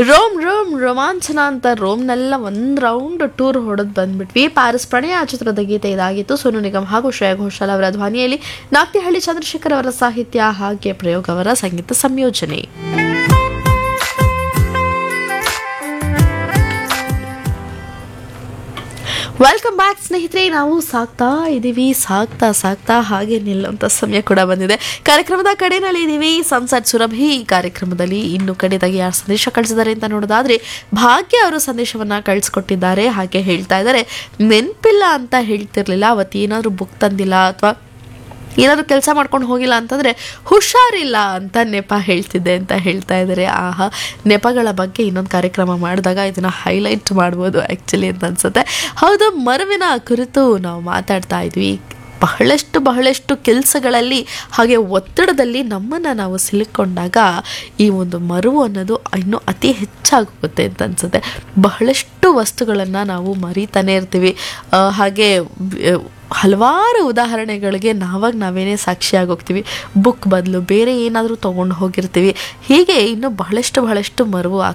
Rome Rome ರೋಮಾಂಚನ ಅಂತ ರೋಮ್ನೆಲ್ಲ ಒಂದು ರೌಂಡ್ ಟೂರ್ ಹೊಡೆದು ಬಂದ್ಬಿಟ್ವಿ ಪ್ಯಾರಿಸ್ ಪ್ರಣಯ ಚಿತ್ರದ ಗೀತೆ ಇದಾಗಿತ್ತು ಸೋನು ನಿಗಮ್ ಹಾಗೂ ಶ್ರೇಯಾ ಘೋಷಾಲ್ ಅವರ ಧ್ವನಿಯಲ್ಲಿ ನಾಕ್ತಿಹಳ್ಳಿ ಚಂದ್ರಶೇಖರ್ ಅವರ ಸಾಹಿತ್ಯ ಹಾಗೆ ಪ್ರಯೋಗ್ ಅವರ ಸಂಗೀತ ಸಂಯೋಜನೆ ವೆಲ್ಕಮ್ ಬ್ಯಾಕ್ ಸ್ನೇಹಿತರೆ ನಾವು ಸಾಕ್ತಾ ಇದ್ದೀವಿ ಸಾಕ್ತಾ ಸಾಕ್ತಾ ಹಾಗೆ ನಿಲ್ಲುವಂಥ ಸಮಯ ಕೂಡ ಬಂದಿದೆ ಕಾರ್ಯಕ್ರಮದ ಕಡೆನಲ್ಲಿ ಇದ್ದೀವಿ ಸಂಸತ್ ಸುರಭಿ ಈ ಕಾರ್ಯಕ್ರಮದಲ್ಲಿ ಇನ್ನು ಕಡೆದಾಗಿ ಯಾರು ಸಂದೇಶ ಕಳಿಸಿದ್ದಾರೆ ಅಂತ ನೋಡೋದಾದ್ರೆ ಭಾಗ್ಯ ಅವರು ಸಂದೇಶವನ್ನ ಕಳಿಸ್ಕೊಟ್ಟಿದ್ದಾರೆ ಹಾಗೆ ಹೇಳ್ತಾ ಇದ್ದಾರೆ ನೆನಪಿಲ್ಲ ಅಂತ ಹೇಳ್ತಿರ್ಲಿಲ್ಲ ಅವತ್ತು ಏನಾದರೂ ಬುಕ್ ತಂದಿಲ್ಲ ಅಥವಾ ಏನಾದರೂ ಕೆಲಸ ಮಾಡ್ಕೊಂಡು ಹೋಗಿಲ್ಲ ಅಂತಂದರೆ ಹುಷಾರಿಲ್ಲ ಅಂತ ನೆಪ ಹೇಳ್ತಿದ್ದೆ ಅಂತ ಹೇಳ್ತಾ ಇದ್ದಾರೆ ಆಹಾ ನೆಪಗಳ ಬಗ್ಗೆ ಇನ್ನೊಂದು ಕಾರ್ಯಕ್ರಮ ಮಾಡಿದಾಗ ಇದನ್ನು ಹೈಲೈಟ್ ಮಾಡ್ಬೋದು ಆ್ಯಕ್ಚುಲಿ ಅಂತ ಅನ್ಸುತ್ತೆ ಹೌದು ಮರುವಿನ ಕುರಿತು ನಾವು ಮಾತಾಡ್ತಾ ಇದ್ವಿ ಬಹಳಷ್ಟು ಬಹಳಷ್ಟು ಕೆಲಸಗಳಲ್ಲಿ ಹಾಗೆ ಒತ್ತಡದಲ್ಲಿ ನಮ್ಮನ್ನು ನಾವು ಸಿಲುಕೊಂಡಾಗ ಈ ಒಂದು ಮರುವು ಅನ್ನೋದು ಇನ್ನೂ ಅತಿ ಹೆಚ್ಚಾಗೋಗುತ್ತೆ ಅಂತ ಅನ್ಸುತ್ತೆ ಬಹಳಷ್ಟು ವಸ್ತುಗಳನ್ನು ನಾವು ಮರಿತಾನೆ ಇರ್ತೀವಿ ಆ, ಹಾಗೆ ಬ್- ಹಲವಾರು ಉದಾಹರಣೆಗಳಿಗೆ ನಾವಾಗ ನಾವೇನೇ ಸಾಕ್ಷಿಯಾಗೋಗ್ತೀವಿ ಬುಕ್ ಬದಲು ಬೇರೆ ಏನಾದರೂ ತೊಗೊಂಡು ಹೋಗಿರ್ತೀವಿ ಹೀಗೆ ಇನ್ನು ಬಹಳಷ್ಟು ಬಹಳಷ್ಟು ಮರುವು